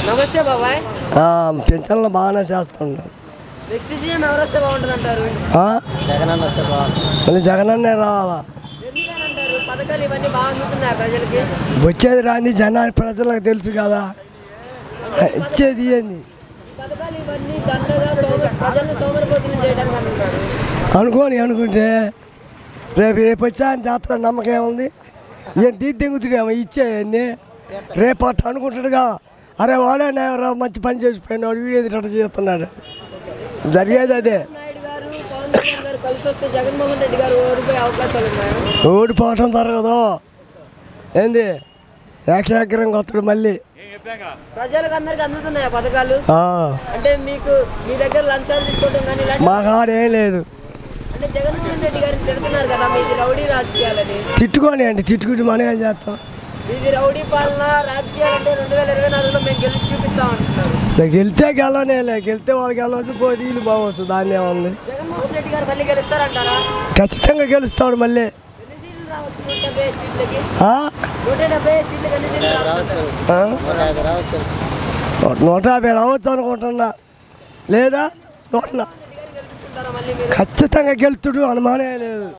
నమస్తే బాబాయ్ పింఛన్లు బాగానే చేస్తున్నాం నెక్స్ట్ సీఎం ఎవరు వస్తే బాగుంటుంది అంటారు ఆ? మళ్ళీ జగనన్నే రావాలా ఎందుకని అంటారు పథకాలు ఇవన్నీ బాగా అందుతున్నాయి ప్రజలకి వచ్చేది రాని జనాలు ప్రజలకు తెలుసు కదా ఇచ్చేది ఏంది ఈ పథకాలు ఇవన్నీ దండగా సోమ ప్రజల్ని సోమరిపోతులు చేయడానికి అంటున్నారు అనుకోని అనుకుంటే రేపు రేపు వచ్చా జాతర నమ్మకం ఏముంది ఏం తీసి దిగుతున్నాము ఇచ్చేయన్ని రేపు అట్ట అనుకుంటాడుగా అరే వాడే రా మంచి పని చేసిపోయినాడు వీడియో ఇట్లా చేస్తున్నాడు జరిగేది అదే నాయుడు గారు పవన్ కళ్యాణ్ గారు కలిసి వస్తే జగన్మోహన్ రెడ్డి గారు ఓడిపోయే అవకాశాలు ఉన్నాయి ఓడిపోవటం జరగదు ఏంది ఏకగ్రంగా వస్తాడు మళ్ళీ ప్రజలకు అందరికి అందుతున్నాయి ఆ పథకాలు ఆ, అంటే మీకు మీ దగ్గర లంచాలు తీసుకోవడం కానీ ఇలాంటి మా కాడ ఏం లేదు అంటే జగన్మోహన్ రెడ్డి గారిని తిడుతున్నారు కదా మీది రౌడీ రాజకీయాలని తిట్టుకొని అండి తిట్టుకుంటే మనం ఏం చేస్తాం మీది రౌడీ పాలన రాజకీయాలు అంటే రెండు వేల ఇరవై నాలుగులో మేము గెలిచి చూపిస్తాం అంటున్నారు అసలు గెలితే గెలవనేలే గెలితే వాళ్ళు గెలవచ్చు పోతే వీళ్ళు బాగవచ్చు దాన్ని ఏముంది జగన్మోహన్ రెడ్డి గారు మళ్ళీ గెలుస్తారంటారా ఖచ్చితంగా గెలుస్తాడు మళ్ళీ ఎన్ని సీట్లు రావచ్చు నూట డెబ్బై ఐదు సీట్లకి ఆ? నూట డెబ్బై ఐదు సీట్లకి ఎన్ని సీట్లు రావచ్చు ఆ? నూట యాభై రావచ్చు అనుకుంటున్నా లేదా నూట నా- గెలిపించుకుంటారా మళ్ళీ మీరు ఖచ్చితంగా గెలుతుడు అనుమానం లేదు